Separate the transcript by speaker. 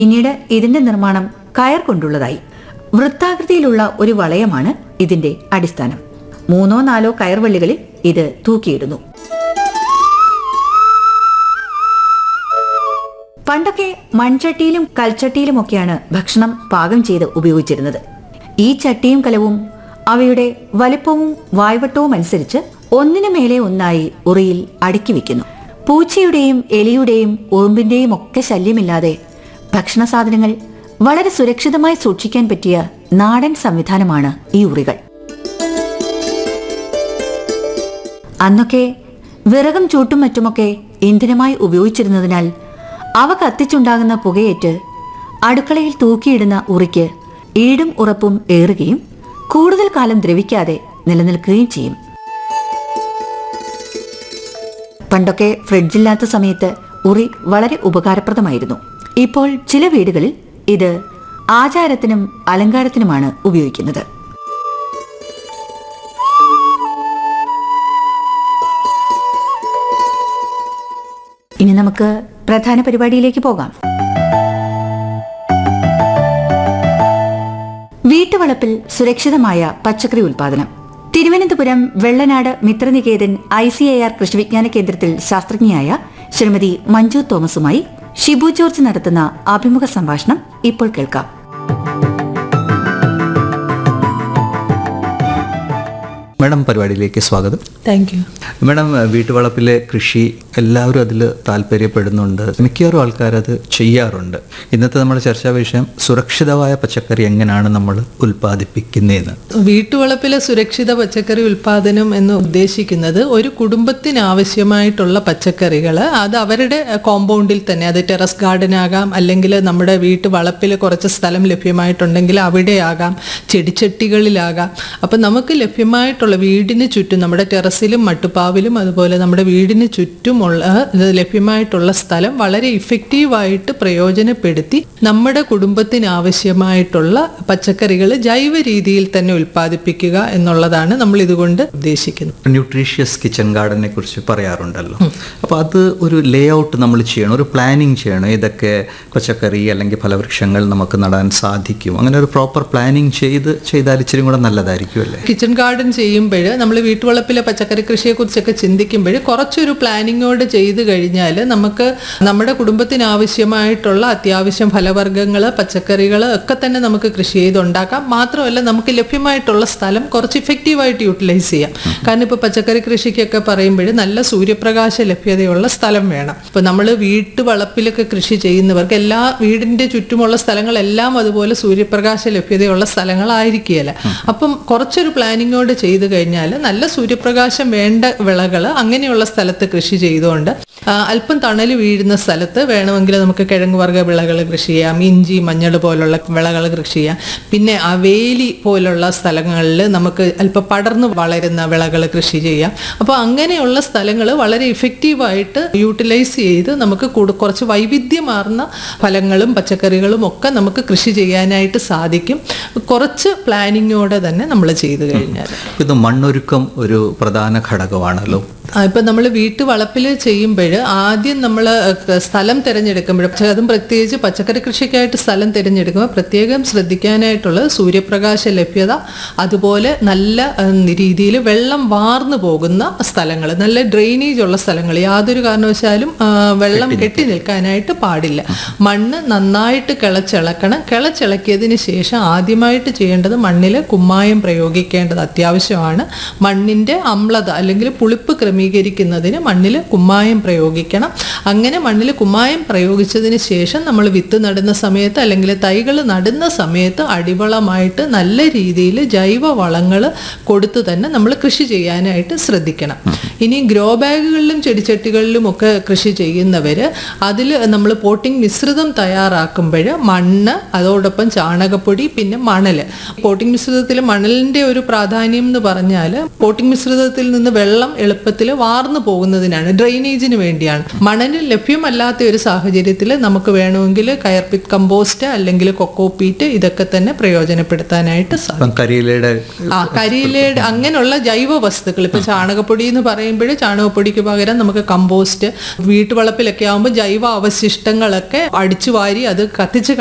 Speaker 1: പിന്നീട് ഇതിന്റെ നിർമ്മാണം കയർ കൊണ്ടുള്ളതായി വൃത്താകൃതിയിലുള്ള ഒരു വളയമാണ് ഇതിന്റെ അടിസ്ഥാനം മൂന്നോ നാലോ കയർവള്ളികളിൽ ഇത് തൂക്കിയിടുന്നു പണ്ടൊക്കെ മൺചട്ടിയിലും കൽച്ചട്ടിയിലുമൊക്കെയാണ് ഭക്ഷണം പാകം ചെയ്ത് ഉപയോഗിച്ചിരുന്നത് ഈ ചട്ടിയും കലവും അവയുടെ വലിപ്പവും വായ്വട്ടവും അനുസരിച്ച് ഒന്നിനു മേലെ ഒന്നായി ഉറിയിൽ അടുക്കി വെക്കുന്നു പൂച്ചയുടെയും എലിയുടെയും ഉറുമ്പിന്റെയും ഒക്കെ ശല്യമില്ലാതെ ഭക്ഷണ സാധനങ്ങൾ വളരെ സുരക്ഷിതമായി സൂക്ഷിക്കാൻ പറ്റിയ നാടൻ സംവിധാനമാണ് ഈ ഉറികൾ അന്നൊക്കെ വിറകും ചൂട്ടും മറ്റുമൊക്കെ ഇന്ധനമായി ഉപയോഗിച്ചിരുന്നതിനാൽ അവ കത്തിച്ചുണ്ടാകുന്ന പുകയേറ്റ് അടുക്കളയിൽ തൂക്കിയിടുന്ന ഉറിക്ക് ഈടും ഉറപ്പും ഏറുകയും കൂടുതൽ കാലം ദ്രവിക്കാതെ നിലനിൽക്കുകയും ചെയ്യും പണ്ടൊക്കെ ഫ്രിഡ്ജില്ലാത്ത സമയത്ത് ഉറി വളരെ ഉപകാരപ്രദമായിരുന്നു ഇപ്പോൾ ചില വീടുകളിൽ ഇത് ആചാരത്തിനും അലങ്കാരത്തിനുമാണ് ഉപയോഗിക്കുന്നത് ഇനി നമുക്ക് പ്രധാന പരിപാടിയിലേക്ക് പോകാം വീട്ടുവളപ്പിൽ സുരക്ഷിതമായ പച്ചക്കറി ഉൽപാദനം Thiruvananthapuram Vellanad Mithraniketan I C A R കൃഷിവിജ്ഞാന കേന്ദ്രത്തിൽ ശാസ്ത്രജ്ഞയായ ശ്രീമതി മഞ്ജു തോമസുമായി ഷിബു ജോർജ് നടത്തുന്ന അഭിമുഖ സംഭാഷണം ഇപ്പോൾ കേൾക്കാം
Speaker 2: മാഡം പരിപാടിയിലേക്ക് സ്വാഗതം
Speaker 3: താങ്ക് യു
Speaker 2: മാഡം വീട്ടുവളപ്പിലെ കൃഷി എല്ലാവരും അതിൽ താല്പര്യപ്പെടുന്നുണ്ട് മിക്കവാറും ആൾക്കാർ അത് ചെയ്യാറുണ്ട് ഇന്നത്തെ നമ്മുടെ ചർച്ചാ വിഷയം സുരക്ഷിതമായ പച്ചക്കറി എങ്ങനെയാണ് നമ്മൾ ഉൽപ്പാദിപ്പിക്കുന്നതെന്ന്
Speaker 3: വീട്ടുവളപ്പിലെ സുരക്ഷിത പച്ചക്കറി ഉൽപാദനം എന്ന് ഉദ്ദേശിക്കുന്നത് ഒരു കുടുംബത്തിന് ആവശ്യമായിട്ടുള്ള പച്ചക്കറികൾ അത് അവരുടെ കോമ്പൗണ്ടിൽ തന്നെ അത് ടെറസ് ഗാർഡൻ ആകാം അല്ലെങ്കിൽ നമ്മുടെ വീട്ടു വളപ്പിൽ കുറച്ച് സ്ഥലം ലഭ്യമായിട്ടുണ്ടെങ്കിൽ അവിടെ ആകാം ചെടിച്ചട്ടികളിലാകാം അപ്പം നമുക്ക് ലഭ്യമായിട്ടുള്ള വീടിന് ചുറ്റും നമ്മുടെ ടെറസിലും മട്ടുപ്പാവിലും അതുപോലെ നമ്മുടെ വീടിന് ചുറ്റുമുള്ള ഇത് ലഭ്യമായിട്ടുള്ള സ്ഥലം വളരെ ഇഫക്റ്റീവായിട്ട് പ്രയോജനപ്പെടുത്തി നമ്മുടെ കുടുംബത്തിന് ആവശ്യമായിട്ടുള്ള പച്ചക്കറികൾ ജൈവ രീതിയിൽ തന്നെ ഉൽപ്പാദിപ്പിക്കുക എന്നുള്ളതാണ് നമ്മൾ ഇതുകൊണ്ട് ഉദ്ദേശിക്കുന്നത്
Speaker 2: ന്യൂട്രീഷ്യസ് കിച്ചൺ ഗാർഡനെ കുറിച്ച് പറയാറുണ്ടല്ലോ അപ്പോൾ അത് ഒരു ലേ ഔട്ട് നമ്മൾ ചെയ്യണം ഒരു പ്ലാനിങ് ചെയ്യണം ഏതൊക്കെ പച്ചക്കറി അല്ലെങ്കിൽ ഫലവൃക്ഷങ്ങൾ നമുക്ക് നടാൻ സാധിക്കും അങ്ങനെ ഒരു പ്രോപ്പർ പ്ലാനിങ് ചെയ്ത് ചെയ്താൽ ഇച്ചിരി കൂടെ നല്ലതായിരിക്കും അല്ലേ
Speaker 3: കിച്ചൺ ഗാർഡൻ ചെയ്യുമ്പോൾ നമ്മൾ വീട്ടുവളപ്പിലെ പച്ചക്കറി കൃഷിയെ കുറിച്ചൊക്കെ ചിന്തിക്കുമ്പോൾ കുറച്ചൊരു പ്ലാനിങ്ങോട് ചെയ്ത് കഴിഞ്ഞാൽ നമുക്ക് നമ്മുടെ കുടുംബത്തിന് ആവശ്യമായിട്ടുള്ള അത്യാവശ്യം ഫലവർഗ്ഗങ്ങൾ പച്ചക്കറികൾ ഒക്കെ തന്നെ നമുക്ക് കൃഷി ചെയ്തുണ്ടാക്കാം മാത്രമല്ല നമുക്ക് ലഭ്യമായിട്ടുള്ള സ്ഥലം കുറച്ച് ഇഫക്റ്റീവായിട്ട് യൂട്ടിലൈസ് ചെയ്യാം കാരണം ഇപ്പോൾ പച്ചക്കറി കൃഷിക്കൊക്കെ പറയുമ്പോൾ നല്ല സൂര്യപ്രകാശ ലഭ്യതയുള്ള സ്ഥലം വേണം ഇപ്പോൾ നമ്മൾ വീട്ടുവളപ്പിലൊക്കെ കൃഷി ചെയ്യുന്നവർക്ക് എല്ലാ വീടിൻ്റെ ചുറ്റുമുള്ള സ്ഥലങ്ങളെല്ലാം അതുപോലെ സൂര്യപ്രകാശ ലഭ്യതയുള്ള സ്ഥലങ്ങളായിരിക്കുകയില്ല അപ്പം കുറച്ചൊരു പ്ലാനിങ്ങോട് ചെയ്തു കഴിഞ്ഞാൽ നല്ല സൂര്യപ്രകാശം വേണ്ട വിളകൾ അങ്ങനെയുള്ള സ്ഥലത്ത് കൃഷി ചെയ്തുകൊണ്ട് ആ, അല്പം തണൽ വീഴുന്ന സ്ഥലത്ത് വേണമെങ്കിൽ നമുക്ക് കിഴങ്ങ് വർഗ്ഗ വിളകൾ കൃഷി ചെയ്യാം ഇഞ്ചി മഞ്ഞൾ പോലുള്ള വിളകൾ കൃഷി ചെയ്യാം പിന്നെ അവേലി പോലുള്ള സ്ഥലങ്ങളിൽ നമുക്ക് അല്പം പടർന്ന് വളരുന്ന വിളകൾ കൃഷി ചെയ്യാം അപ്പോൾ അങ്ങനെയുള്ള സ്ഥലങ്ങൾ വളരെ ഇഫക്റ്റീവായിട്ട് യൂട്ടിലൈസ് ചെയ്ത് നമുക്ക് കൂടു- കുറച്ച് വൈവിധ്യമാർന്ന ഫലങ്ങളും പച്ചക്കറികളും ഒക്കെ നമുക്ക് കൃഷി ചെയ്യാനായിട്ട് സാധിക്കും കുറച്ച് പ്ലാനിങ്ങോടെ തന്നെ നമ്മൾ ചെയ്തു കഴിഞ്ഞാൽ
Speaker 2: ഇത് മണ്ണൊരുക്കം ഒരു പ്രധാന ഘടകമാണല്ലോ
Speaker 3: ആ, ഇപ്പൊ നമ്മൾ വീട്ടു വളപ്പിൽ ചെയ്യുമ്പോൾ ആദ്യം നമ്മൾ സ്ഥലം തിരഞ്ഞെടുക്കുമ്പോൾ അതും പ്രത്യേകിച്ച് പച്ചക്കറി കൃഷിക്കായിട്ട് സ്ഥലം തിരഞ്ഞെടുക്കുമ്പോൾ പ്രത്യേകം ശ്രദ്ധിക്കാനായിട്ടുള്ളത് സൂര്യപ്രകാശ ലഭ്യത അതുപോലെ നല്ല രീതിയിൽ വെള്ളം വാർന്നു പോകുന്ന സ്ഥലങ്ങൾ നല്ല ഡ്രെയിനേജ് ഉള്ള സ്ഥലങ്ങൾ യാതൊരു കാരണവശാലും ആ, വെള്ളം കെട്ടി നിൽക്കാനായിട്ട് പാടില്ല മണ്ണ് നന്നായിട്ട് കിളച്ചിളക്കണം കിളച്ചിളക്കിയതിന് ശേഷം ആദ്യമായിട്ട് ചെയ്യേണ്ടത് മണ്ണിൽ കുമ്മായം പ്രയോഗിക്കേണ്ടത് അത്യാവശ്യമാണ് മണ്ണിൻ്റെ അമ്ലത അല്ലെങ്കിൽ പുളിപ്പ് ക്രമീകരിക്കുന്നതിന് മണ്ണിൽ കുമ്മായം പ്രയോഗിക്കണം അങ്ങനെ മണ്ണിൽ കുമ്മായം പ്രയോഗിച്ചതിന് ശേഷം നമ്മൾ വിത്ത് നടുന്ന സമയത്ത് അല്ലെങ്കിൽ തൈകൾ നടുന്ന സമയത്ത് അടിവളമായിട്ട് നല്ല രീതിയിൽ ജൈവ വളങ്ങൾ കൊടുത്ത് തന്നെ നമ്മൾ കൃഷി ചെയ്യാനായിട്ട് ശ്രദ്ധിക്കണം ഇനി ഗ്രോ ബാഗുകളിലും ചെടിച്ചട്ടികളിലും ഒക്കെ കൃഷി ചെയ്യുന്നവർ അതിൽ നമ്മൾ പോട്ടിംഗ് മിശ്രിതം തയ്യാറാക്കുമ്പോൾ മണ്ണ് അതോടൊപ്പം ചാണകപ്പൊടി പിന്നെ മണൽ പോട്ടിംഗ് മിശ്രിതത്തിൽ മണലിൻ്റെ ഒരു പ്രാധാന്യം എന്ന് പറഞ്ഞാൽ പോട്ടിംഗ് മിശ്രിതത്തിൽ നിന്ന് വെള്ളം എളുപ്പത്തിൽ വെള്ളത്തിൽ വാർന്നു പോകുന്നതിനാണ് ഡ്രെയിനേജിന് വേണ്ടിയാണ് മണല് ലഭ്യമല്ലാത്ത ഒരു സാഹചര്യത്തിൽ നമുക്ക് വേണമെങ്കിൽ കയർപിറ്റ് കമ്പോസ്റ്റ് അല്ലെങ്കിൽ കൊക്കോപീറ്റ് ഇതൊക്കെ തന്നെ പ്രയോജനപ്പെടുത്താനായിട്ട് സാധിക്കും
Speaker 2: ഇപ്പം കരിയിലയുടെ
Speaker 3: ആ കരിയിലയുടെ അങ്ങനെയുള്ള ജൈവ വസ്തുക്കൾ ഇപ്പൊ ചാണകപ്പൊടി എന്ന് പറയുമ്പോൾ ചാണകപ്പൊടിക്ക് പകരം നമുക്ക് കമ്പോസ്റ്റ് വീട്ടുവളപ്പിലൊക്കെ ആകുമ്പോൾ ജൈവ അവശിഷ്ടങ്ങളൊക്കെ അടിച്ചു വാരി അത് കത്തിച്ച്